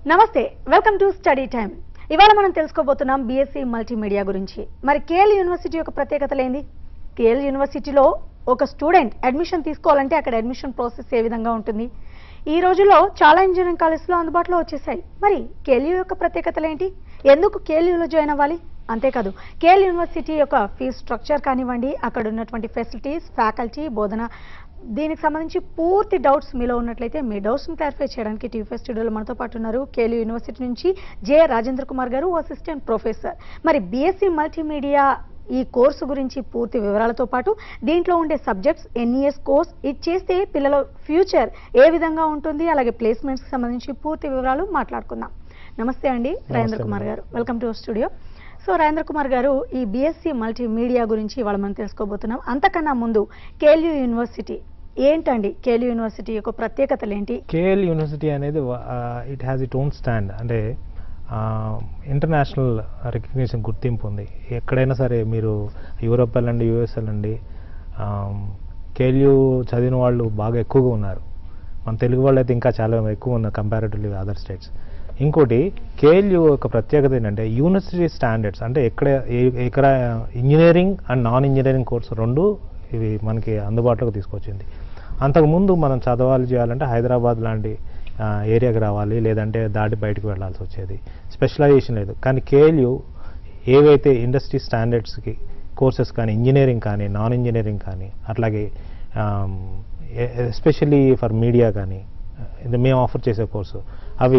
నమస్తే welcome to study time ఇవాళ మనం తెలుసుకోబోతున్నాం బీఎస్సీ మల్టీమీడియా గురించి మరి కేఎల్ యూనివర్సిటీ యొక్క ప్రత్యేకతలు ఏంది కేఎల్ యూనివర్సిటీలో ఒక స్టూడెంట్ అడ్మిషన్ తీసుకోవాలంటే అక్కడ అడ్మిషన్ ప్రాసెస్ ఏ విధంగా ఉంటుంది ఈ రోజుల్లో చాలా ఇంజనీరింగ్ కాలేజ్లో అందుబాటులో వచ్చేసాయి మరి కేఎల్యూ యొక్క ప్రత్యేకతలు ఏంటి ఎందుకు కేఎల్యూలో జాయిన్ అవ్వాలి అంతేకాదు కేఎల్ యూనివర్సిటీ యొక్క ఫీజ్ స్ట్రక్చర్ కానివ్వండి అక్కడ ఉన్నటువంటి ఫెసిలిటీస్ ఫ్యాకల్టీ బోధన దీనికి సంబంధించి పూర్తి డౌట్స్ మీలో ఉన్నట్లయితే మీ డౌట్స్ని క్లారిఫై చేయడానికి టీవీ స్టూడియోలో మనతో పాటు ఉన్నారు కేఎల్ యూనివర్సిటీ నుంచి జె రాజేంద్ర కుమార్ గారు అసిస్టెంట్ ప్రొఫెసర్ మరి బీఎస్సీ మల్టీమీడియా ఈ కోర్సు గురించి పూర్తి వివరాలతో పాటు దీంట్లో ఉండే సబ్జెక్ట్స్ ఎన్ఈఎస్ కోర్స్ ఇది చేస్తే పిల్లల ఫ్యూచర్ ఏ విధంగా ఉంటుంది అలాగే ప్లేస్మెంట్స్కి సంబంధించి పూర్తి వివరాలు మాట్లాడుకుందాం నమస్తే అండి రాజేంద్ర కుమార్ మేడం. గారు welcome to studio so Rajendra Kumar గారు ఈ బీఎస్సీ మల్టీమీడియా గురించి ఇవాళ మనం తెలుసుకోబోతున్నాం అంతకన్నా ముందు కేఎల్యూ యూనివర్సిటీ ఏంటండి కేఎల్యూ యూనివర్సిటీ యొక్క ప్రత్యేకతలు ఏంటి కేఎల్ యూనివర్సిటీ అనేది it has it own stand అంటే ఇంటర్నేషనల్ రికగ్నిషన్ గుర్తింపు ఉంది ఎక్కడైనా సరే మీరు యూరోప్ వెళ్ళండి యూఎస్ వెళ్ళండి కేఎల్యూ చదివిన వాళ్ళు బాగా ఎక్కువగా ఉన్నారు మన తెలుగు వాళ్ళు అయితే ఇంకా చాలా ఎక్కువ ఉన్నారు కంపారిటివ్లీ అదర్ స్టేట్స్ ఇంకోటి కేఎల్యూ యొక్క ప్రత్యేకత ఏంటంటే యూనివర్సిటీ స్టాండర్డ్స్ అంటే ఎక్కడ ఏ- ఇక్కడ engineering and non engineering course రెండు ఇవి మనకి అందుబాటులోకి తీసుకొచ్చింది అంతకుముందు మనం చదవాలి చేయాలంటే హైదరాబాద్ లాంటి ఆ, ఏరియాకి రావాలి లేదంటే దాటి బయటకు వెళ్ళాల్సి వచ్చేది స్పెషలైజేషన్ లేదు కానీ కేఎల్యూ ఏవైతే ఇండస్ట్రీ స్టాండర్డ్స్కి కోర్సెస్ కానీ ఇంజనీరింగ్ కానీ నాన్ ఇంజనీరింగ్ కానీ అట్లాగే ఎస్పెషల్లీ ఫర్ మీడియా కానీ ఇది మేము ఆఫర్ చేసే కోర్సు అవి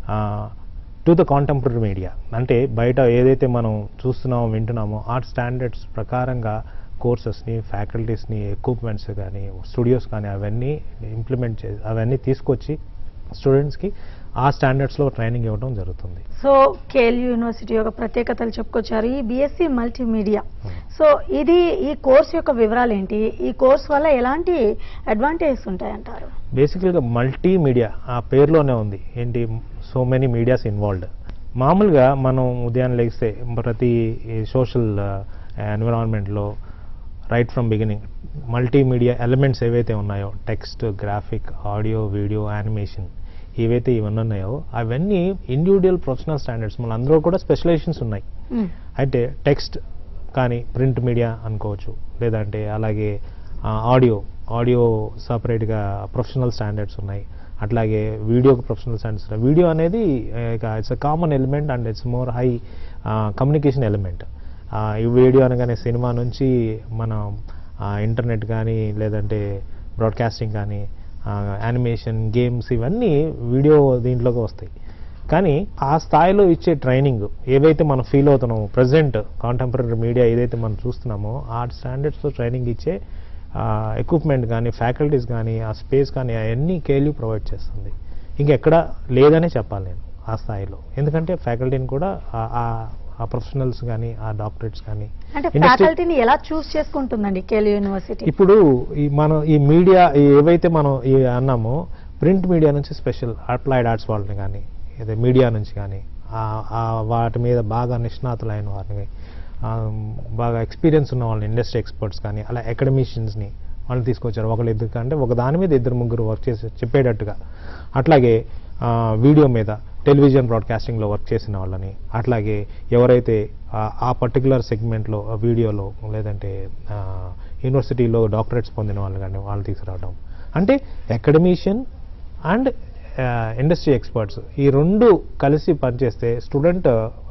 టు ద కాంటెంపరీ మీడియా అంటే బయట ఏదైతే మనం చూస్తున్నామో వింటున్నామో ఆర్ట్ స్టాండర్డ్స్ ప్రకారంగా కోర్సెస్ని ఫ్యాకల్టీస్ని ఎక్విప్మెంట్స్ కానీ స్టూడియోస్ కానీ అవన్నీ ఇంప్లిమెంట్ చే అవన్నీ తీసుకొచ్చి స్టూడెంట్స్కి ఆ స్టాండర్డ్స్లో ట్రైనింగ్ ఇవ్వడం జరుగుతుంది సో కేఎల్యూ యూనివర్సిటీ యొక్క ప్రత్యేకతలు చెప్పుకొచ్చారు ఈ బీఎస్సీ మల్టీమీడియా సో ఇది ఈ కోర్స్ యొక్క వివరాలు ఏంటి ఈ కోర్స్ వల్ల ఎలాంటి అడ్వాంటేజెస్ ఉంటాయంటారు బేసికల్గా మల్టీమీడియా ఆ పేరులోనే ఉంది ఏంటి సో మెనీ మీడియాస్ ఇన్వాల్వ్డ్ మామూలుగా మనం ఉదయం లేస్తే ప్రతి సోషల్ ఎన్విరాన్మెంట్లో right from beginning multimedia elements ఏవైతే ఉన్నాయో text graphic audio video animation ఏవైతే ఇవన్నీ ఉన్నాయో అవన్నీ ఇండివిజువల్ ప్రొఫెషనల్ స్టాండర్డ్స్ మన అందరూ కూడా స్పెషలైజేషన్స్ ఉన్నాయి మ్మ్. అయితే టెక్స్ట్ కానీ ప్రింట్ మీడియా అనుకోవచ్చు లేదంటే అలాగే ఆడియో ఆడియో సపరేట్గా ప్రొఫెషనల్ స్టాండర్డ్స్ ఉన్నాయి అట్లాగే వీడియోకి ప్రొఫెషనల్ స్టాండర్డ్స్ ఉన్నాయి వీడియో అనేది it's a common element and it's more high communication element ఈ వీడియో అనగానే సినిమా నుంచి మనం ఇంటర్నెట్ కానీ లేదంటే బ్రాడ్కాస్టింగ్ కానీ యానిమేషన్ గేమ్స్ ఇవన్నీ వీడియో దీంట్లోకి వస్తాయి కానీ ఆ స్థాయిలో ఇచ్చే ట్రైనింగ్ ఏవైతే మనం ఫీల్ అవుతున్నామో ప్రజెంట్ కాంటెంపరీ మీడియా ఏదైతే మనం చూస్తున్నామో ఆ స్టాండర్డ్స్తో ట్రైనింగ్ ఇచ్చే ఎక్విప్మెంట్ కానీ ఫ్యాకల్టీస్ కానీ ఆ స్పేస్ కానీ అవన్నీ కేల్యూ ప్రొవైడ్ చేస్తుంది ఇంకెక్కడ లేదనే చెప్పాలి నేను ఆ స్థాయిలో ఎందుకంటే ఫ్యాకల్టీని కూడా ఆ- ఆ- ఆ ప్రొఫెషనల్స్ కానీ ఆ డాక్టరేట్స్ కానీ అంటే industry- ఫ్యాకల్టీని ఎలా చూస్ చేసుకుంటుందండి కేఎల్యూ యూనివర్సిటీ ఇప్పుడు ఈ మనం ఈ మీడియా ఏవైతే మనం ఈ అన్నామో ప్రింట్ మీడియా నుంచి స్పెషల్ అప్లైడ్ ఆర్ట్స్ వాళ్ళని కానీ ఏదో మీడియా నుంచి కానీ ఆ- ఆ వాటి మీద బాగా నిష్ణాతులైన వారిని ఆ, బాగా ఎక్స్పీరియన్స్ ఉన్న వాళ్ళని ఇండస్ట్రీ ఎక్స్పర్ట్స్ కానీ అలా అకాడమిషియన్స్ని వాళ్ళని తీసుకొచ్చారు ఒకళ్ళు ఇద్దరు అంటే ఒక దాని మీద ఇద్దరు ముగ్గురు వర్క్ చేసి చెప్పేటట్టుగా అట్లాగే ఆ, వీడియో మీద టెలివిజన్ బ్రాడ్కాస్టింగ్లో వర్క్ చేసిన వాళ్ళని అట్లాగే ఎవరైతే ఆ- ఆ పర్టికులర్ సెగ్మెంట్లో వీడియోలో లేదంటే ఆ, యూనివర్సిటీలో డాక్టరేట్స్ పొందిన వాళ్ళు కానీ వాళ్ళు తీసుకురావడం అంటే అకాడమిషియన్ అండ్ ఇండస్ట్రీ ఎక్స్పర్ట్స్ ఈ రెండు కలిసి పనిచేస్తే స్టూడెంట్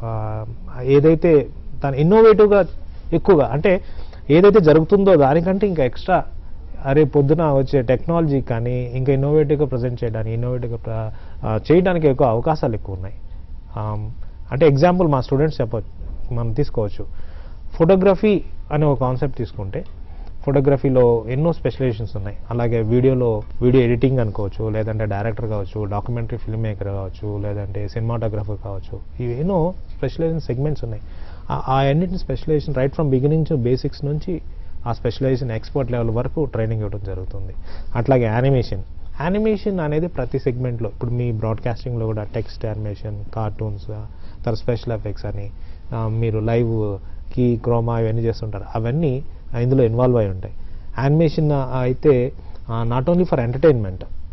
ఏదైతే తను ఇన్నోవేటివ్గా ఎక్కువగా అంటే ఏదైతే జరుగుతుందో దానికంటే ఇంకా ఎక్స్ట్రా అరే పొద్దున వచ్చే టెక్నాలజీ కానీ ఇంకా ఇన్నోవేటివ్గా ప్రజెంట్ చేయడానికి ఇన్నోవేటివ్గా ప్ర- ఆ, చేయడానికి ఎక్కువ అవకాశాలు ఎక్కువ ఉన్నాయి ఆమ్, అంటే ఎగ్జాంపుల్ మా స్టూడెంట్స్ చెప్పచ్చు మనం తీసుకోవచ్చు ఫోటోగ్రఫీ అనే ఒక కాన్సెప్ట్ తీసుకుంటే ఫోటోగ్రఫీలో ఎన్నో స్పెషలైజేషన్స్ ఉన్నాయి అలాగే వీడియోలో వీడియో ఎడిటింగ్ అనుకోవచ్చు లేదంటే డైరెక్టర్ కావచ్చు డాక్యుమెంటరీ ఫిల్మ్ మేకర్ కావచ్చు లేదంటే సినిమాటోగ్రఫర్ కావచ్చు ఇవి ఎన్నో స్పెషలైజేషన్ సెగ్మెంట్స్ ఉన్నాయి ఆ- ఆ అన్నింటిని specialization right from beginning to basics నుంచి ఆ స్పెషలైజేషన్ ఎక్స్పర్ట్ లెవెల్ వరకు ట్రైనింగ్ ఇవ్వడం జరుగుతుంది అట్లాగే యానిమేషన్ యానిమేషన్ అనేది ప్రతి సెగ్మెంట్లో ఇప్పుడు మీ బ్రాడ్కాస్టింగ్లో కూడా టెక్స్ట్ యానిమేషన్ కార్టూన్స్ తర్వాత స్పెషల్ ఎఫెక్ట్స్ అని ఆ, మీరు లైవ్ కీ క్రోమా ఇవన్నీ చేస్తుంటారు అవన్నీ ఇందులో ఇన్వాల్వ్ అయి ఉంటాయి యానిమేషన్ అయితే not only for entertainment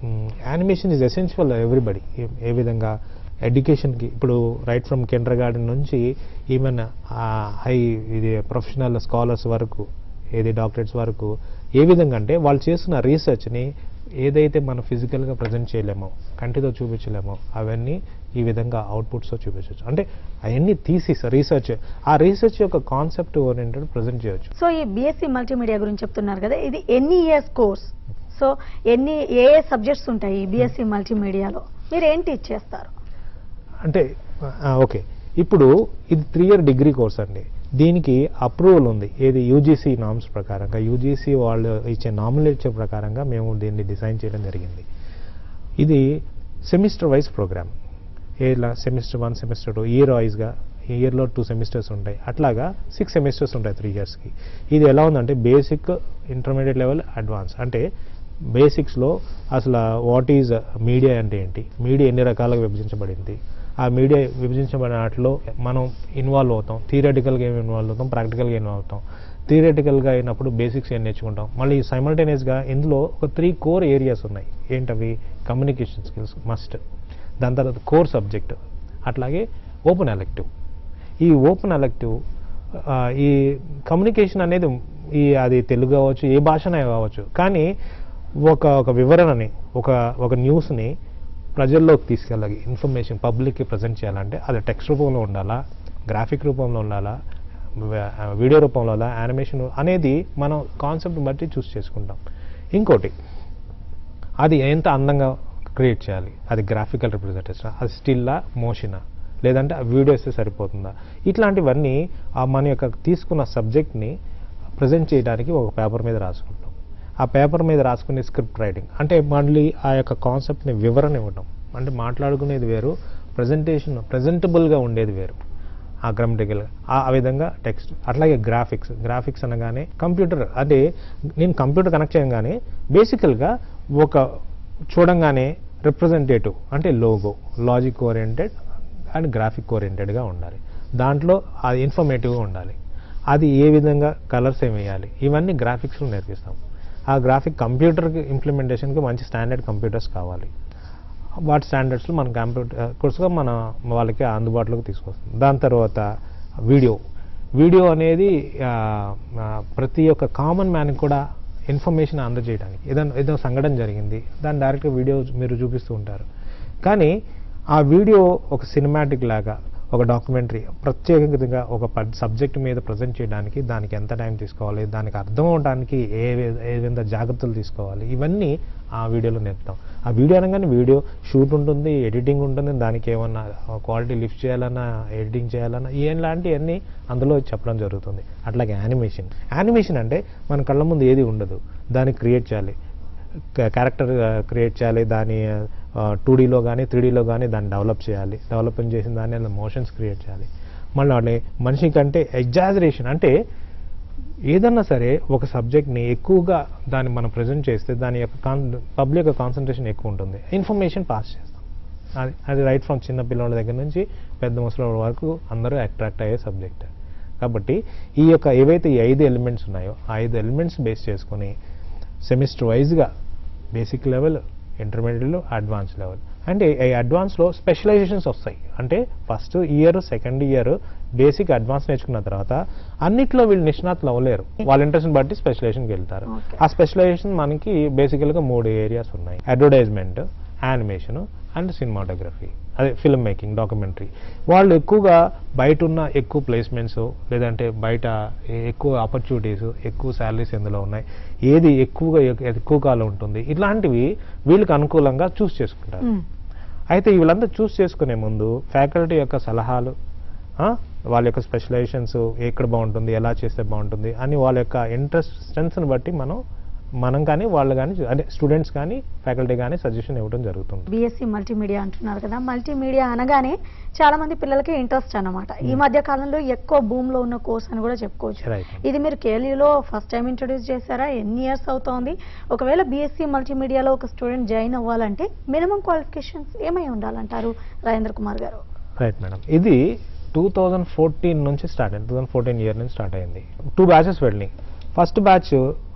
animation is essential everybody ఏ విధంగా ఎడ్యుకేషన్కి ఇప్పుడు రైట్ ఫ్రమ్ కిండర్ గార్డెన్ నుంచి ఈవెన్ హై ఇది ప్రొఫెషనల్ స్కాలర్స్ వరకు ఏది డాక్టరేట్స్ వరకు ఏ విధంగా అంటే వాళ్ళు చేస్తున్న రీసెర్చ్ని ఏదైతే మనం ఫిజికల్గా ప్రజెంట్ చేయలేమో కంటితో చూపించలేమో అవన్నీ ఈ విధంగా అవుట్పుట్స్తో చూపించవచ్చు అంటే అవన్నీ తీసి రీసెర్చ్ ఆ రీసెర్చ్ యొక్క కాన్సెప్ట్ ఓరియంటెడ్ ప్రజెంట్ చేయొచ్చు సో ఈ బీఎస్సీ మల్టీమీడియా గురించి చెప్తున్నారు కదా ఇది ఎన్ని ఇయర్స్ కోర్స్ సో ఎన్ని ఏ ఏ సబ్జెక్ట్స్ ఉంటాయి ఈ బీఎస్సీ మల్టీమీడియాలో మీరు ఏంటి ఇచ్చేస్తారు అంటే ఓకే ఇప్పుడు ఇది త్రీ ఇయర్ డిగ్రీ కోర్స్ అండి దీనికి అప్రూవల్ ఉంది ఏది యూజీసీ నామ్స్ ప్రకారంగా యూజీసీ వాళ్ళు ఇచ్చే నామినేచర్ ప్రకారంగా మేము దీన్ని డిజైన్ చేయడం జరిగింది ఇది సెమిస్టర్ వైజ్ ప్రోగ్రామ్ ఏలా semester one semester two year వైజ్గా ఇయర్లో టూ సెమిస్టర్స్ ఉంటాయి అట్లాగా సిక్స్ సెమిస్టర్స్ ఉంటాయి త్రీ ఇయర్స్కి ఇది ఎలా ఉందంటే బేసిక్ ఇంటర్మీడియట్ లెవెల్ అడ్వాన్స్ అంటే బేసిక్స్లో అసలు వాట్ ఈజ్ మీడియా అంటే ఏంటి మీడియా ఎన్ని రకాలుగా విభజించబడింది ఆ మీడియా విభజించబడిన వాటిలో మనం ఇన్వాల్వ్ అవుతాం థియరటికల్గా ఏమి ఇన్వాల్వ్ అవుతాం ప్రాక్టికల్గా ఇన్వాల్వ్ అవుతాం థియరటికల్గా అయినప్పుడు బేసిక్స్ ఏం నేర్చుకుంటాం మళ్ళీ సైమల్టేనియస్గా ఇందులో ఒక త్రీ కోర్ ఏరియాస్ ఉన్నాయి ఏంటవి కమ్యూనికేషన్ స్కిల్స్ మస్ట్ దాని తర్వాత కోర్ సబ్జెక్ట్ అట్లాగే ఓపెన్ ఎలెక్టివ్ ఈ ఓపెన్ ఎలెక్టివ్ ఈ కమ్యూనికేషన్ అనేది ఈ అది తెలుగు కావచ్చు ఏ భాషనే కావచ్చు కానీ ఒక ఒక వివరణని ఒక ఒక న్యూస్ని ప్రజల్లోకి తీసుకెళ్ళాలి ఇన్ఫర్మేషన్ పబ్లిక్కి ప్రజెంట్ చేయాలంటే అది టెక్స్ట్ రూపంలో ఉండాలా గ్రాఫిక్ రూపంలో ఉండాలా వ- వీడియో రూపంలో ఉండాలా యానిమేషన్ అనేది మనం కాన్సెప్ట్ బట్టి చూస్ చేసుకుంటాం ఇంకోటి అది ఎంత అందంగా క్రియేట్ చేయాలి అది గ్రాఫికల్ రిప్రజెంటేషన్ అది స్టిల్లా మోషనా లేదంటే ఆ వీడియో ఇస్తే సరిపోతుందా ఇట్లాంటివన్నీ ఆ మన యొక్క తీసుకున్న సబ్జెక్ట్ని ప్రజెంట్ చేయడానికి ఒక పేపర్ మీద రాసుకుంటాం ఆ పేపర్ మీద రాసుకునే స్క్రిప్ట్ రైటింగ్ అంటే మళ్ళీ ఆ యొక్క కాన్సెప్ట్ని వివరణ ఇవ్వడం అంటే మాట్లాడుకునేది వేరు ప్రజెంటేషన్ ప్రజెంటబుల్గా ఉండేది వేరు ఆ గ్రామటికల్గా ఆ ఆ విధంగా టెక్స్ట్ అట్లాగే గ్రాఫిక్స్ గ్రాఫిక్స్ అనగానే కంప్యూటర్ అంటే నేను కంప్యూటర్ కనెక్ట్ చేయగానే బేసికల్గా ఒక చూడంగానే రిప్రజెంటేటివ్ అంటే logo logic oriented and graphic ఓరియంటెడ్గా ఉండాలి దాంట్లో అది ఇన్ఫర్మేటివ్గా ఉండాలి అది ఏ విధంగా కలర్స్ ఏమి వేయాలి ఇవన్నీ గ్రాఫిక్స్లో నేర్పిస్తాం ఆ గ్రాఫిక్ కంప్యూటర్కి ఇంప్లిమెంటేషన్కి మంచి స్టాండర్డ్ కంప్యూటర్స్ కావాలి వాటి స్టాండర్డ్స్లో మన కంప్యూటర్ కోర్సుగా మన వాళ్ళకి అందుబాటులోకి తీసుకొస్తాం దాని తర్వాత వీడియో వీడియో అనేది ఆ, ఆ, ప్రతి ఒక్క కామన్ మ్యాన్కి కూడా ఇన్ఫర్మేషన్ అందజేయడానికి ఏదైనా ఏదో సంఘటన జరిగింది దాన్ని డైరెక్ట్గా వీడియో మీరు చూపిస్తూ ఉంటారు కానీ ఆ వీడియో ఒక సినిమాటిక్ లాగా ఒక డాక్యుమెంటరీ ప్రత్యేకంగా ఒక సబ్జెక్ట్ మీద ప్రజెంట్ చేయడానికి దానికి ఎంత టైం తీసుకోవాలి దానికి అర్థం అవడానికి ఏ వి- ఏ విధంగా జాగ్రత్తలు తీసుకోవాలి ఇవన్నీ ఆ వీడియోలో నేర్పుతాం ఆ వీడియో అనగానే వీడియో షూట్ ఉంటుంది ఎడిటింగ్ ఉంటుంది దానికి ఏమన్నా క్వాలిటీ లిఫ్ట్ చేయాలన్నా ఎడిటింగ్ చేయాలన్నా ఇలాంటివన్నీ అందులో చెప్పడం జరుగుతుంది అట్లాగే యానిమేషన్ యానిమేషన్ అంటే మన కళ్ళ ముందు ఏది ఉండదు దాన్ని క్రియేట్ చేయాలి క్యారెక్టర్ క్రియేట్ చేయాలి దాని టూ డీలో కానీ త్రీ డీలో కానీ దాన్ని డెవలప్ చేయాలి డెవలప్మెంట్ చేసిన దాన్ని మోషన్స్ క్రియేట్ చేయాలి మళ్ళీ అట్లే మనిషి కంటే ఎగ్జాజరేషన్ అంటే ఏదన్నా సరే ఒక సబ్జెక్ట్ని ఎక్కువగా దాన్ని మనం ప్రజెంట్ చేస్తే దాని యొక్క కాన్ పబ్లిక్ యొక్క కాన్సన్ట్రేషన్ ఎక్కువ ఉంటుంది ఇన్ఫర్మేషన్ పాస్ చేస్తాం అది అది రైట్ ఫ్రమ్ చిన్న పిల్లల దగ్గర నుంచి పెద్ద ముసలి వరకు అందరూ అట్రాక్ట్ అయ్యే సబ్జెక్ట్ కాబట్టి ఈ యొక్క ఏవైతే ఈ ఐదు ఎలిమెంట్స్ ఉన్నాయో ఆ ఐదు ఎలిమెంట్స్ బేస్ చేసుకొని సెమిస్టర్ వైజ్గా బేసిక్ లెవెల్ ఇంటర్మీడియట్లో అడ్వాన్స్ లెవెల్ అంటే ఈ అడ్వాన్స్లో స్పెషలైజేషన్స్ వస్తాయి అంటే first year second year basic advance నేర్చుకున్న తర్వాత అన్నిట్లో వీళ్ళు నిష్ణాతులు అవ్వలేరు వాళ్ళ ఇంట్రెస్ట్ని బట్టి స్పెషలైజేషన్కి వెళ్తారు Okay. ఆ స్పెషలైజేషన్ మనకి బేసికల్గా మూడు ఏరియాస్ ఉన్నాయి అడ్వర్టైజ్మెంట్ యానిమేషన్ అండ్ సినిమాటోగ్రఫీ అదే ఫిల్మ్ మేకింగ్ డాక్యుమెంటరీ వాళ్ళు ఎక్కువగా బయట ఉన్న ఎక్కువ ప్లేస్మెంట్స్ లేదంటే బయట ఏ- ఎక్కువ ఆపర్చునిటీస్ ఎక్కువ శాలరీస్ ఎందులో ఉన్నాయి ఏది ఎక్కువగా ఎక్- ఎక్కువ కాలం ఉంటుంది ఇట్లాంటివి వీళ్ళకి అనుకూలంగా చూస్ చేసుకుంటారు మ్మ్. అయితే వీళ్ళంతా చూస్ చేసుకునే ముందు ఫ్యాకల్టీ యొక్క సలహాలు ఆ, వాళ్ళ యొక్క స్పెషలైజేషన్స్ ఎక్కడ బాగుంటుంది ఎలా చేస్తే బాగుంటుంది అని వాళ్ళ యొక్క ఇంట్రెస్ట్ స్ట్రెంత్స్ని బట్టి మనం మనం కానీ వాళ్ళు కానీ అంటే స్టూడెంట్స్ కానీ ఫ్యాకల్టీ కానీ సజెషన్ ఇవ్వడం జరుగుతుంది బీఎస్సీ మల్టీమీడియా అంటున్నారు కదా మల్టీమీడియా అనగానే చాలా మంది పిల్లలకి ఇంట్రెస్ట్ అన్నమాట ఈ మధ్య కాలంలో ఎక్కువ భూమ్ లో ఉన్న కోర్స్ అని కూడా చెప్పుకోవచ్చు Right. ఇది మీరు కేఎల్యూలో ఫస్ట్ టైం ఇంట్రొడ్యూస్ చేశారా ఎన్ని ఇయర్స్ అవుతోంది ఒకవేళ బీఎస్సీ మల్టీమీడియాలో ఒక స్టూడెంట్ జాయిన్ అవ్వాలంటే మినిమం క్వాలిఫికేషన్స్ ఏమై ఉండాలంటారు రాజేంద్ర కుమార్ గారు రైట్ మేడం ఇది టూ థౌజండ్ ఫోర్టీన్ నుంచి స్టార్ట్ అయింది టూ థౌజండ్ ఫోర్టీన్ ఇయర్ నుంచి స్టార్ట్ అయింది టూ బ్యాచెస్ వెళ్ళినాయి ఫస్ట్ బ్యాచ్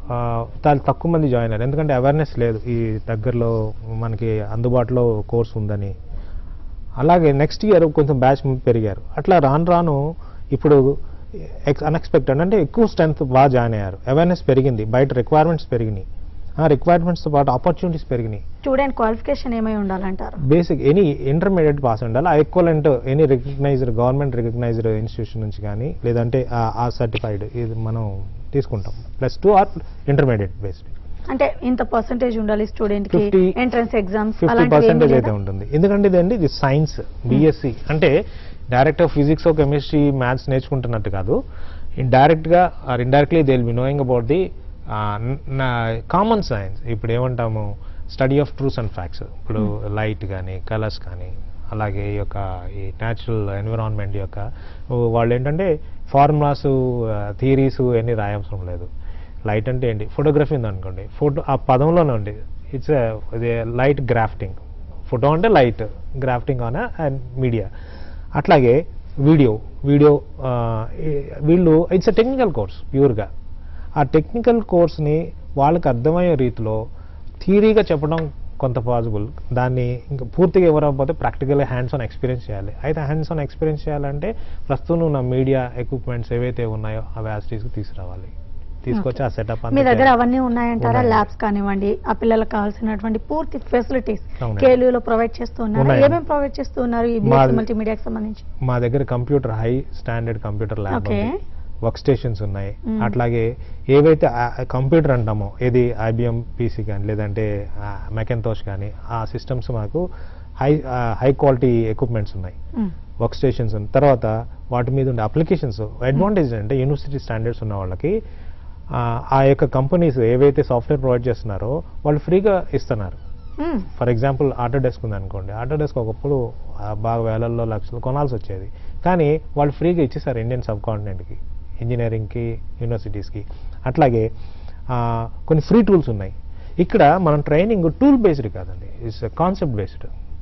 ఆ, చాలా తక్కువ మంది జాయిన్ అయ్యారు ఎందుకంటే అవేర్నెస్ లేదు ఈ దగ్గరలో మనకి అందుబాటులో కోర్స్ ఉందని అలాగే నెక్స్ట్ ఇయర్ కొంచెం బ్యాచ్ పెరిగారు అట్లా రాను రాను ఇప్పుడు అన్ఎక్స్పెక్టెడ్ అంటే ఎక్కువ స్ట్రెంత్ బాగా జాయిన్ అయ్యారు అవేర్నెస్ పెరిగింది బయట రిక్వైర్మెంట్స్ పెరిగినాయి ఆ రిక్వైర్మెంట్స్తో పాటు ఆపర్చునిటీస్ పెరిగినాయి స్టూడెంట్ క్వాలిఫికేషన్ ఏమై ఉండాలంటారు బేసిక్ ఎనీ ఇంటర్మీడియట్ పాస్ ఉండాలి ఆ equivalent any recognized government recognized institution నుంచి కానీ లేదంటే ఆ- ఆ సర్టిఫైడ్ ఇది మనం తీసుకుంటాం plus two or intermediate based అంటే ఇంత పర్సంటేజ్ ఉండాలి స్టూడెంట్ కి 50 ఎంట్రన్స్ ఎగ్జామ్స్ ఫిఫ్టీ అలాంటివి ఏమీ పర్సెంటేజ్ అయితే లేదా? ఉంటుంది ఎందుకంటే ఇదండి ఇది సైన్స్ బీఎస్సీ అంటే డైరెక్ట్ ఫిజిక్స్ కెమిస్ట్రీ మ్యాథ్స్ నేర్చుకుంటున్నట్టు కాదు డైరెక్ట్గా or indirectly they will be knowing about the common science ఇప్పుడు ఏమంటాము study of truths and facts ఇప్పుడు లైట్ కానీ కలర్స్ కానీ అలాగే ఈ యొక్క ఈ న్యాచురల్ ఎన్విరాన్మెంట్ యొక్క వాళ్ళు ఏంటంటే ఫార్ములాస్ థియరీస్ అన్ని రాయవసరం లేదు లైట్ అంటే ఏంటి ఫోటోగ్రఫీ ఉంది అనుకోండి ఫోటో ఆ పదంలోనే ఉంది ఇట్స్ ఇది లైట్ గ్రాఫ్టింగ్ ఫోటో అంటే light grafting on and media అట్లాగే వీడియో వీడియో వీళ్ళు ఇట్స్ ఎ టెక్నికల్ కోర్స్ ప్యూర్గా ఆ టెక్నికల్ కోర్స్ని వాళ్ళకి అర్థమయ్యే రీతిలో థియరీగా చెప్పడం కొంత పాసిబుల్ దాన్ని ఇంకా పూర్తిగా ఎవరైపోతే ప్రాక్టికల్ హ్యాండ్స్ ఆన్ ఎక్స్పీరియన్స్ చేయాలి అయితే హ్యాండ్స్ ఆన్ ఎక్స్పీరియన్స్ చేయాలంటే ప్రస్తుతం ఉన్న మీడియా ఎక్విప్మెంట్స్ ఏవైతే ఉన్నాయో అవి యాసిటీస్కి తీసుకురావాలి తీసుకొచ్చి ఆ సెటప్ మీ దగ్గర అవన్నీ ఉన్నాయంటారా ఉన్నాయి. ల్యాబ్స్ కానివ్వండి ఆ పిల్లలకు కావాల్సినటువంటి పూర్తి ఫెసిలిటీస్ అవునండి. కేలులో ప్రొవైడ్ చేస్తూ ఉన్నారు ఉన్నాయండి. ఏమేమి ప్రొవైడ్ చేస్తూ ఉన్నారు ఈ మాది- మల్టీమీడియాకి సంబంధించి మా దగ్గర computer high standard computer lab Okay. ఉంది వర్క్ స్టేషన్స్ ఉన్నాయి Mm. అట్లాగే ఏవైతే కంప్యూటర్ అంటామో ఏది ఐబిఎం పీసీ కానీ లేదంటే మెకెంతోష్ కానీ ఆ సిస్టమ్స్ మాకు హై హై క్వాలిటీ ఎక్విప్మెంట్స్ ఉన్నాయి మ్, వర్క్ స్టేషన్స్ ఉన్నాయి తర్వాత వాటి మీద ఉండే అప్లికేషన్స్ అడ్వాంటేజ్ అంటే యూనివర్సిటీ స్టాండర్డ్స్ ఉన్న వాళ్ళకి ఆ, ఆ యొక్క కంపెనీస్ ఏవైతే సాఫ్ట్వేర్ ప్రొవైడ్ చేస్తున్నారో వాళ్ళు ఫ్రీగా ఇస్తున్నారు మ్, ఫర్ ఎగ్జాంపుల్ ఆటో డెస్క్ ఉంది అనుకోండి ఆటో డెస్క్ ఒకప్పుడు ఆ, బాగా వేలల్లో లక్షలు కొనాల్సి వచ్చేది కానీ వాళ్ళు ఫ్రీగా ఇచ్చేసారు ఇండియన్ సబ్ కాంటినెంట్కి ఇంజనీరింగ్కి యూనివర్సిటీస్కి అట్లాగే ఆ, కొన్ని ఫ్రీ టూల్స్ ఉన్నాయి ఇక్కడ మనం ట్రైనింగ్ టూల్ బేస్డ్ కాదండి ఇట్స్ కాన్సెప్ట్ బేస్డ్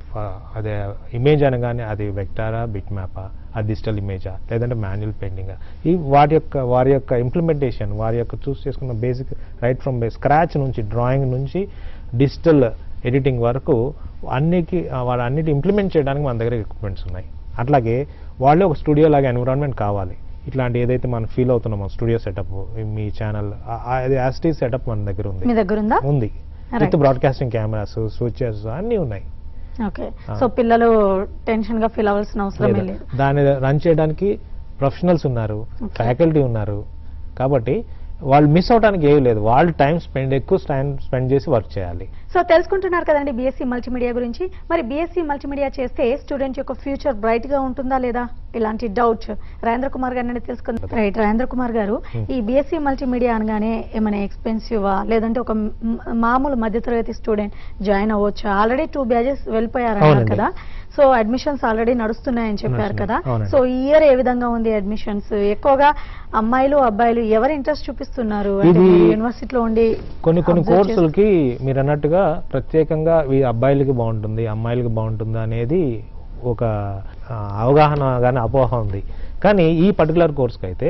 అదే ఇమేజ్ అనగానే అది వెక్టారా బిట్ మ్యాపా ఆ డిజిటల్ ఇమేజా లేదంటే మాన్యువల్ పెయింటింగా ఈ వాటి యొక్క వారి యొక్క ఇంప్లిమెంటేషన్ వారి యొక్క చూస్ చేసుకున్న బేసిక్ రైట్ ఫ్రమ్ స్క్రాచ్ నుంచి డ్రాయింగ్ నుంచి డిజిటల్ ఎడిటింగ్ వరకు అన్నికి వాళ్ళ అన్నిటి ఇంప్లిమెంట్ చేయడానికి మన దగ్గర ఎక్విప్మెంట్స్ ఉన్నాయి అట్లాగే వాళ్ళే ఒక స్టూడియో లాగా ఎన్విరాన్మెంట్ కావాలి ఇట్లాంటి ఏదైతే మనం ఫీల్ అవుతున్నామో స్టూడియో సెటప్ మీ ఛానల్ అది యాసిటీ సెటప్ మన దగ్గర మీ ఉంది దగ్గర ఉందా ఉంది Right. With broadcasting cameras switches అన్నీ ఉన్నాయి ఓకే ఆ. సో పిల్లలు టెన్షన్ గా ఫీల్ అవ్వాల్సిన అవసరం లేదా లేదు దాన్ని రన్ చేయడానికి ప్రొఫెషనల్స్ ఉన్నారు Okay. ఫ్యాకల్టీ ఉన్నారు కాబట్టి వాళ్ళు మిస్ అవడానికి ఏమీ లేదు వాళ్ళు టైం స్పెండ్ ఎక్కువ టైం స్పెండ్ చేసి వర్క్ చేయాలి సో తెలుసుకుంటున్నారు కదండి బీఎస్సీ మల్టీమీడియా గురించి మరి బీఎస్సీ మల్టీమీడియా చేస్తే స్టూడెంట్ యొక్క ఫ్యూచర్ బ్రైట్ గా ఉంటుందా లేదా ఇలాంటి డౌట్ రాజేంద్ర కుమార్ గారిని తెలుసుకుందాం రైట్ రాజేంద్ర కుమార్ గారు Hmm. ఈ బీఎస్సీ మల్టీమీడియా అనగానే ఏమైనా ఎక్స్పెన్సివా లేదంటే ఒక మ్- మామూలు మధ్యతరగతి స్టూడెంట్ జాయిన్ అవ్వచ్చా ఆల్రెడీ టూ బ్యాచెస్ వెళ్ళిపోయారు అన్నారు అవునండి. కదా సో అడ్మిషన్స్ ఆల్రెడీ నడుస్తున్నాయని చెప్పారు నడుస్తున్నాయి. కదా అవునండి. సో ఈ ఇయర్ ఏ విధంగా ఉంది అడ్మిషన్స్ ఎక్కువగా అమ్మాయిలు అబ్బాయిలు ఎవరు ఇంట్రెస్ట్ చూపిస్తున్నారు అంటే ఇది మీరు యూనివర్సిటీలో ఉండి కొన్ని కొన్ని observe చేస్తూ- కోర్సులకి మీరు అన్నట్టుగా ప్రత్యేకంగా ఈ అబ్బాయిలకి బాగుంటుంది అమ్మాయిలకి బాగుంటుంది అనేది ఒక ఆ, అవగాహన కానీ అపోహ ఉంది కానీ ఈ పర్టికులర్ కోర్స్కి అయితే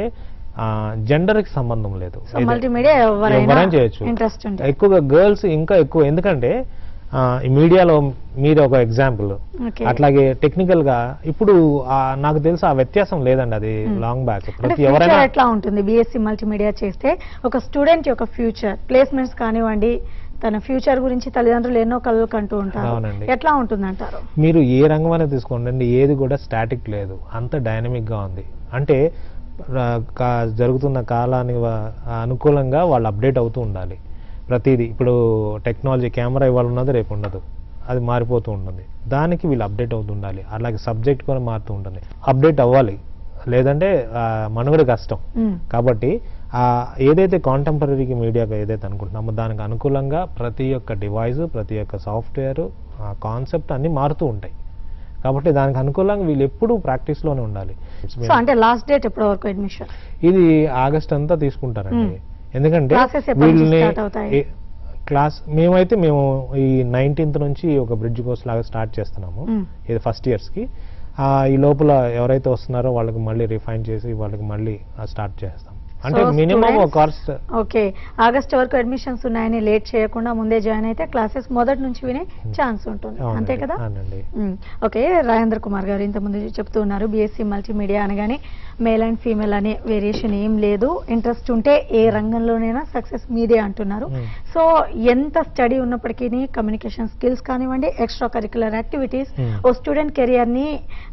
జెండర్కి సంబంధం లేదు సో మల్టీమీడియా ఎవరైనా ఎవరైనా చేయొచ్చు ఇంట్రెస్ట్ ఉంటే ఎక్కువగా గర్ల్స్ ఇంకా ఎక్కువ ఎందుకంటే ఆ, ఈ మీడియాలో మీరు ఒక ఎగ్జాంపుల్ ఓకే అట్లాగే టెక్నికల్ గా ఇప్పుడు ఆ, నాకు తెలిసి ఆ వ్యత్యాసం లేదండి అది Hmm. లాంగ్ బ్యాక్ అంటే ప్రతి ఫ్యూచర్ ఎవరైనా ఎట్లా ఉంటుంది బీఎస్సీ మల్టీమీడియా చేస్తే ఒక స్టూడెంట్ యొక్క ఫ్యూచర్ ప్లేస్మెంట్స్ కానివ్వండి తన ఫ్యూచర్ గురించి తల్లిదండ్రులు ఎన్నో కలలు కంటూ ఉంటారు అవునండి. ఎట్లా ఉంటుంది అంటారు మీరు ఏ రంగం అనేది తీసుకోండి ఏది కూడా స్టాటిక్ లేదు అంత డైనమిక్ గా ఉంది అంటే రా- కా- జరుగుతున్న కాలానికి వా- అనుకూలంగా వాళ్ళు అప్డేట్ అవుతూ ఉండాలి ప్రతిదీ ఇప్పుడు టెక్నాలజీ కెమెరా ఇవాళ ఉన్నది రేపు ఉండదు అది మారిపోతూ ఉంటుంది దానికి వీళ్ళు అప్డేట్ అవుతూ ఉండాలి అలాగే సబ్జెక్ట్ కూడా మారుతూ ఉంటుంది అప్డేట్ అవ్వాలి లేదంటే ఆ, మనుగడ కష్టం మ్మ్. కాబట్టి ఆ ఏదైతే కాంటెంపరీ మీడియాగా ఏదైతే అనుకుంటున్నామో దానికి అనుకూలంగా ప్రతి ఒక్క డివైస్ ప్రతి ఒక్క సాఫ్ట్వేర్ ఆ కాన్సెప్ట్ అన్ని మారుతూ ఉంటాయి కాబట్టి దానికి అనుకూలంగా వీళ్ళు ఎప్పుడూ ప్రాక్టీస్లోనే ఉండాలి సో అంటే లాస్ట్ డేట్ ఎప్పటి వరకు అడ్మిషన్ ఇది ఆగస్ట్ అంతా తీసుకుంటారండి Hmm. ఎందుకంటే Classes ఎప్పటి నుంచి వీళ్ళని start అవుతాయి? ఏ- క్లాస్ మేమైతే మేము ఈ నైన్టీన్త్ నుంచి ఒక బ్రిడ్జ్ కోర్స్ లాగా స్టార్ట్ చేస్తున్నాము మ్మ్. ఇది ఫస్ట్ ఇయర్స్కి ఈ లోపల ఎవరైతే వస్తున్నారో వాళ్ళకి మళ్ళీ రిఫైన్ చేసి వాళ్ళకి మళ్ళీ స్టార్ట్ చేస్తాం అంటే So, మినిమం ఒక students- కోర్స్ ఓకే ఆగస్ట్ వరకు అడ్మిషన్స్ ఉన్నాయని లేట్ చేయకుండా ముందే జాయిన్ అయితే క్లాసెస్ మొదటి నుంచి వినే ఛాన్స్ ఉంటుంది అంతే కదా అవునండి మ్మ్. ఓకే రాజేంద్ర కుమార్ గారు ఇంతకుముందు చెప్తూ ఉన్నారు బీఎస్సీ మల్టీమీడియా అనగానే మేల్ అండ్ ఫీమేల్ అనే వేరియేషన్ ఏం లేదు ఇంట్రెస్ట్ ఉంటే ఏ రంగంలోనైనా సక్సెస్ మీదే అంటున్నారు మ్మ్. సో ఎంత స్టడీ ఉన్నప్పటికీ కమ్యూనికేషన్ స్కిల్స్ కానివ్వండి ఎక్స్ట్రా కరికులర్ యాక్టివిటీస్ మ్మ్. ఓ స్టూడెంట్ కెరియర్ ని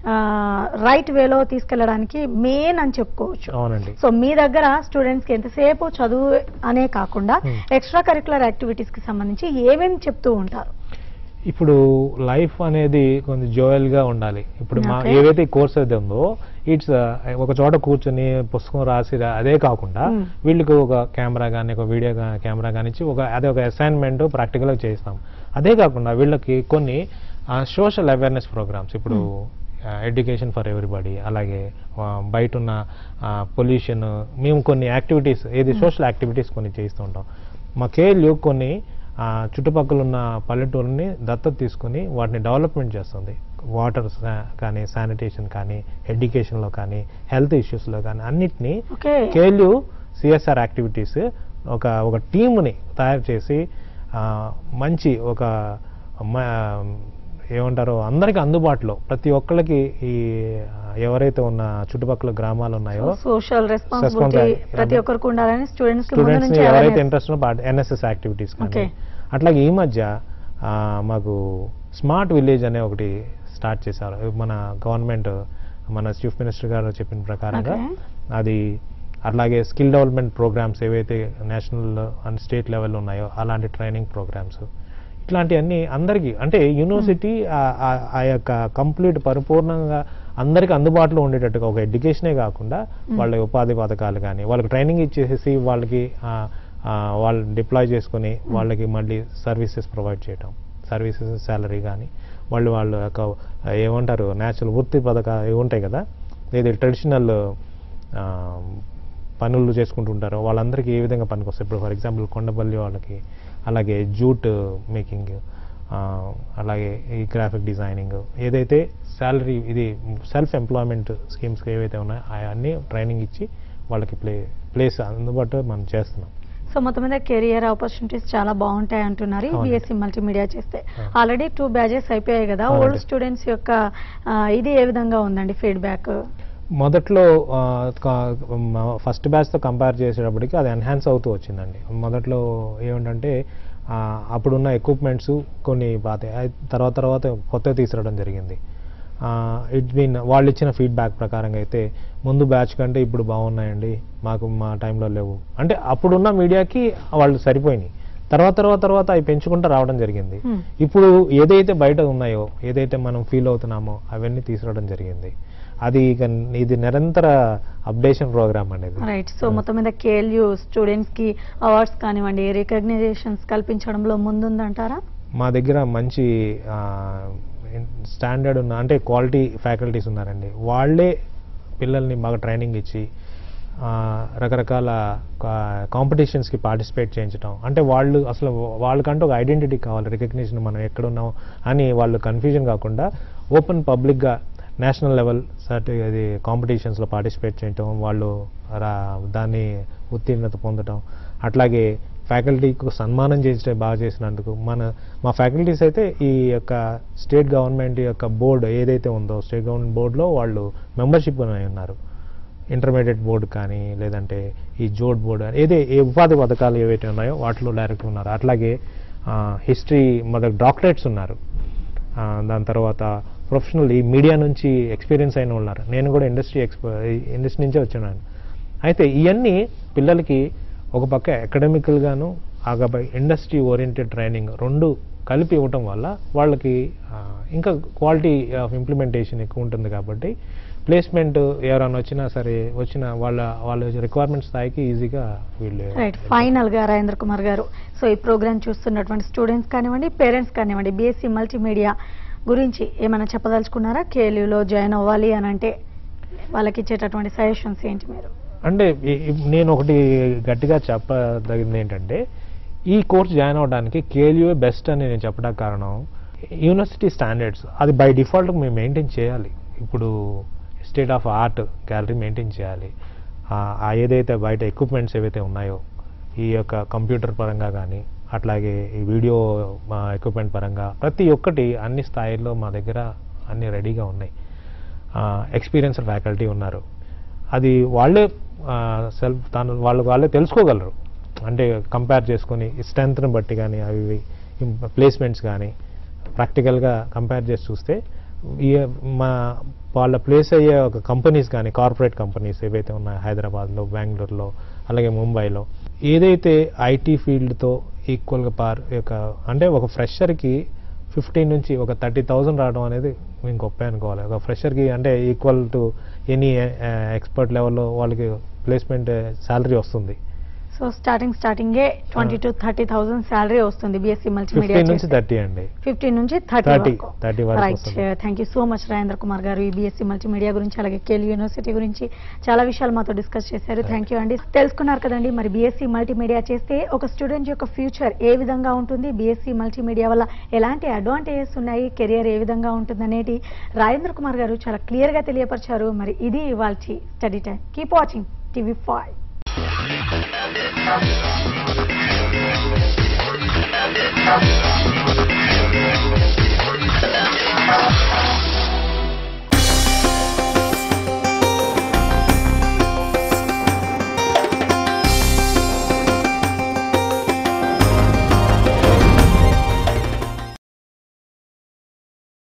రైట్ వేలో తీసుకెళ్ళడానికి మెయిన్ అని చెప్పుకోవచ్చు అవునండి సో మీ దగ్గర స్టూడెంట్స్ కి ఎంతసేపు చదువు అనే కాకుండా Hmm. ఎక్స్ట్రా కరికులర్ యాక్టివిటీస్ కి సంబంధించి ఏమేమి చెప్తూ ఉంటారు ఇప్పుడు లైఫ్ అనేది కొంచెం జోయల్ గా ఉండాలి ఇప్పుడు మా Okay. ఏవైతే కోర్స్ అయితే ఉందో ఇట్స్ ఒక చోట కూర్చొని పుస్తకం రాసి రా- అదే కాకుండా Hmm. వీళ్ళకి ఒక కెమెరా కానీ ఒక వీడియో కెమెరా కానీ ఇచ్చి ఒక అదే ఒక అసైన్మెంట్ ప్రాక్టికల్గా చేస్తాం అదే కాకుండా వీళ్ళకి కొన్ని సోషల్ అవేర్నెస్ ప్రోగ్రామ్స్ ఇప్పుడు ఎడ్యుకేషన్ ఫర్ ఎవ్రీబడి అలాగే ఆ, బయట ఉన్న పొల్యూషన్ మేము కొన్ని యాక్టివిటీస్ ఏది సోషల్ యాక్టివిటీస్ కొన్ని చేస్తూ ఉంటాం మా కేఎల్యు కొన్ని ఆ, చుట్టుపక్కల ఉన్న పల్లెటూరుని దత్తత తీసుకొని వాటిని డెవలప్మెంట్ చేస్తుంది వాటర్ కానీ శానిటేషన్ కానీ ఎడ్యుకేషన్లో కానీ హెల్త్ ఇష్యూస్లో కానీ అన్నిటినీ ఓకే కేఎల్యు సిఎస్ఆర్ యాక్టివిటీస్ ఒక ఒక టీముని తయారు చేసి ఆ, మంచి ఒక మ- ఏమంటారు అందరికి అందుబాటులో ప్రతి ఒక్కళ్ళకి ఈ ఆ, ఎవరైతే ఉన్న చుట్టుపక్కల గ్రామాలు ఉన్నాయో సోషల్ రెస్పాన్సిబిలిటీ Responsibility. ప్రతి ఒక్కరికి ఉండాలని స్టూడెంట్స్ కి ముందు స్టూడెంట్స్ నుంచి ఎవరైతే awareness. ఇంట్రెస్ట్ ఎన్ఎస్ఎస్ యాక్టివిటీస్ కానీ Okay. అట్లాగే ఈ మధ్య ఆ, మాకు స్మార్ట్ విలేజ్ అనే ఒకటి స్టార్ట్ చేశారు మన గవర్నమెంట్ మన చీఫ్ మినిస్టర్ గారు చెప్పిన ప్రకారంగా Okay. అది అట్లాగే స్కిల్ డెవలప్మెంట్ ప్రోగ్రామ్స్ ఏవైతే నేషనల్ అండ్ స్టేట్ లెవెల్ ఉన్నాయో అలాంటి ట్రైనింగ్ ప్రోగ్రామ్స్ ఇట్లాంటివన్నీ అందరికీ అంటే యూనివర్సిటీ ఆ- ఆ- ఆ యొక్క కంప్లీట్ పరిపూర్ణంగా అందరికి అందుబాటులో ఉండేటట్టుగా ఒక ఎడ్యుకేషనే కాకుండా వాళ్ళ ఉపాధి పథకాలు కానీ వాళ్ళకి ట్రైనింగ్ ఇచ్చేసేసి వాళ్ళకి ఆ, ఆ, వాళ్ళు డిప్లాయ్ చేసుకొని వాళ్ళకి మళ్ళీ సర్వీసెస్ ప్రొవైడ్ చేయటం సర్వీసెస్ శాలరీ కానీ వాళ్ళు వాళ్ళ యొక్క ఆ, ఏమంటారు నేచురల్ వృత్తి పథకాలు ఇవి ఉంటాయి కదా ఏది ట్రెడిషనల్ పనులు చేసుకుంటుంటారో వాళ్ళందరికీ ఏ విధంగా పనికొస్తాయి ఇప్పుడు ఫర్ ఎగ్జాంపుల్ కొండపల్లి వాళ్ళకి అలాగే జూట్ మేకింగ్ అలాగే ఈ గ్రాఫిక్ డిజైనింగ్ ఏదైతే శాలరీ ఇది సెల్ఫ్ ఎంప్లాయ్మెంట్ స్కీమ్స్ ఏవైతే ఉన్నాయో అవన్నీ ట్రైనింగ్ ఇచ్చి వాళ్ళకి ప్లే ప్లేస్ అందుబాటు మనం చేస్తున్నాం సో మొత్తం మీద కెరియర్ ఆపర్చునిటీస్ చాలా బాగుంటాయి అంటున్నారు అవునండి. బీఎస్సీ మల్టీమీడియా చేస్తే అవును. ఆల్రెడీ టూ బ్యాచెస్ అయిపోయాయి కదా అవునండి. ఓల్డ్ స్టూడెంట్స్ యొక్క ఆ, ఇది ఏ విధంగా ఉందండి ఫీడ్బ్యాక్ మొదట్లో ఫస్ట్ బ్యాచ్తో కంపేర్ చేసేటప్పటికి అది ఎన్హాన్స్ అవుతూ వచ్చిందండి మొదట్లో ఏమిటంటే ఆ, అప్పుడున్న ఎక్విప్మెంట్స్ కొన్ని పాత తర్వాత తర్వాత కొత్తవి తీసుకురావడం జరిగింది ఇట్ మీన్ వాళ్ళు ఇచ్చిన ఫీడ్బ్యాక్ ప్రకారంగా అయితే ముందు బ్యాచ్ కంటే ఇప్పుడు బాగున్నాయండి మాకు మా టైంలో లేవు అంటే అప్పుడున్న మీడియాకి వాళ్ళు సరిపోయినాయి తర్వాత తర్వాత తర్వాత అవి పెంచుకుంటూ రావడం జరిగింది Hmm. ఇప్పుడు ఏదైతే బయట ఉన్నాయో ఏదైతే మనం ఫీల్ అవుతున్నామో అవన్నీ తీసుకురావడం జరిగింది అది ఇక ఇది నిరంతర అప్డేషన్ ప్రోగ్రామ్ అనేది రైట్ సో మొత్తం మీద కేఎల్యూ స్టూడెంట్స్ కి అవార్డ్స్ కానివ్వండి రికగ్నైజేషన్స్ కల్పించడంలో ముందుందంటారా మా దగ్గర మంచి స్టాండర్డ్ ఉన్న అంటే క్వాలిటీ ఫ్యాకల్టీస్ ఉన్నారండి వాళ్ళే పిల్లల్ని బాగా ట్రైనింగ్ ఇచ్చి ఆ, రకరకాల కాంపిటీషన్స్కి పార్టిసిపేట్ చేయించడం అంటే వాళ్ళు అసలు వాళ్ళకంటూ ఒక ఐడెంటిటీ కావాలి రికగ్నిషన్ మనం ఎక్కడున్నాం అని వాళ్ళు కన్ఫ్యూజన్ కాకుండా ఓపెన్ పబ్లిక్గా నేషనల్ లెవెల్ సర్టి అది కాంపిటీషన్స్లో పార్టిసిపేట్ చేయటం వాళ్ళు రా దాన్ని ఉత్తీర్ణత పొందటం అట్లాగే ఫ్యాకల్టీకి సన్మానం చేసే బాగా చేసినందుకు మన మా ఫ్యాకల్టీస్ అయితే ఈ యొక్క స్టేట్ గవర్నమెంట్ యొక్క బోర్డు ఏదైతే ఉందో స్టేట్ గవర్నమెంట్ బోర్డులో వాళ్ళు మెంబర్షిప్ అయి ఉన్నారు ఇంటర్మీడియట్ బోర్డు కానీ లేదంటే ఈ జోడ్ బోర్డు కానీ ఏదే ఏ ఉపాధి పథకాలు ఏవైతే ఉన్నాయో వాటిలో డైరెక్ట్ ఉన్నారు అట్లాగే హిస్టరీ మొదటి డాక్టరేట్స్ ఉన్నారు ఆ, దాని తర్వాత ప్రొఫెషనల్ ఈ మీడియా నుంచి ఎక్స్పీరియన్స్ అయిన వాళ్ళు ఉన్నారు నేను కూడా ఇండస్ట్రీ ఎక్స్పో ఇండస్ట్రీ నుంచే వచ్చాను అయితే ఇవన్నీ పిల్లలకి ఒక పక్క అకాడమికల్గాను ఆగపై ఇండస్ట్రీ ఓరియంటెడ్ ట్రైనింగ్ రెండు కలిపి ఇవ్వటం వల్ల వాళ్ళకి ఆ, ఇంకా క్వాలిటీ ఆఫ్ ఇంప్లిమెంటేషన్ ఎక్కువ ఉంటుంది కాబట్టి ప్లేస్మెంట్ ఎవరైనా వచ్చినా సరే వచ్చిన వాళ్ళ వాళ్ళ రిక్వైర్మెంట్ స్థాయికి ఈజీగా వీళ్ళు రైట్ ఫైనల్ గా రాజేంద్ర కుమార్ గారు సో ఈ ప్రోగ్రామ్ చూస్తున్నటువంటి స్టూడెంట్స్ కానివ్వండి పేరెంట్స్ కానివ్వండి బీఎస్సీ మల్టీమీడియా గురించి ఏమైనా చెప్పదలుచుకున్నారా కేఎల్యూలో జాయిన్ అవ్వాలి అని అంటే వాళ్ళకి ఇచ్చేటటువంటి సజెషన్స్ ఏంటి మీరు అంటే ఈ- ఈ- నేను ఒకటి గట్టిగా చెప్పదగింది ఏంటంటే ఈ కోర్స్ జాయిన్ అవ్వడానికి కేఎల్యూఏ బెస్ట్ అని నేను చెప్పడానికి కారణం యూనివర్సిటీ స్టాండర్డ్స్ అది బై డిఫాల్ట్ మేము మెయింటైన్ చేయాలి ఇప్పుడు state of art gallery maintain చేయాలి ఆ- ఆ ఏదైతే బయట ఎక్విప్మెంట్స్ ఏవైతే ఉన్నాయో ఈ యొక్క కంప్యూటర్ పరంగా కానీ అట్లాగే ఈ వీడియో ఎక్విప్మెంట్ పరంగా ప్రతి ఒక్కటి అన్ని స్థాయిల్లో మా దగ్గర అన్ని రెడీగా ఉన్నాయి ఎక్స్పీరియన్స్డ్ ఫ్యాకల్టీ ఉన్నారు అది వాళ్ళే సెల్ఫ్ తను వాళ్ళు వాళ్ళే తెలుసుకోగలరు అంటే కంపేర్ చేసుకొని స్ట్రెంత్ని బట్టి కానీ అవి ప్లేస్మెంట్స్ కానీ ప్రాక్టికల్గా కంపేర్ చేసి చూస్తే ఈ మా వాళ్ళ ప్లేస్ అయ్యే ఒక కంపెనీస్ కానీ కార్పొరేట్ కంపెనీస్ ఏవైతే ఉన్నాయో హైదరాబాద్లో బెంగళూరులో అలాగే ముంబైలో ఏదైతే ఐటీ ఫీల్డ్తో ఈక్వల్గా పార్ యొక్క అంటే ఒక ఫ్రెషర్కి ఫిఫ్టీన్ నుంచి ఒక థర్టీ థౌజండ్ రావడం అనేది మేము గొప్ప అనుకోవాలి ఒక ఫ్రెషర్కి అంటే ఈక్వల్ టు ఎనీ ఎక్స్పర్ట్ లెవెల్లో వాళ్ళకి ప్లేస్మెంట్ శాలరీ వస్తుంది సో స్టార్టింగ్ స్టార్టింగే twenty to thirty thousand salary వస్తుంది బీఎస్సీ మల్టీమీడియా ఫిఫ్టీన్ నుంచి థర్టీ అండి ఫిఫ్టీన్ నుంచి థర్టీ 30 వరకు 30 వరకు రైట్ వస్తుంది. Thank you so much Rajendra Kumar గారు ఈ బీఎస్సీ మల్టీమీడియా గురించి అలాగే కేల్ యూనివర్సిటీ గురించి చాలా విషయాలు మాతో డిస్కస్ చేశారు థ్యాంక్ యూ అండి తెలుసుకున్నారు కదండి మరి బీఎస్సీ మల్టీమీడియా చేస్తే ఒక స్టూడెంట్ యొక్క ఫ్యూచర్ ఏ విధంగా ఉంటుంది బీఎస్సీ మల్టీమీడియా వల్ల ఎలాంటి అడ్వాంటేజెస్ ఉన్నాయి కెరియర్ ఏ విధంగా ఉంటుంది అనేది రాజేంద్ర కుమార్ గారు చాలా క్లియర్ గా తెలియపరిచారు మరి ఇది ఇవాళ study time keep watching TV five Thank you.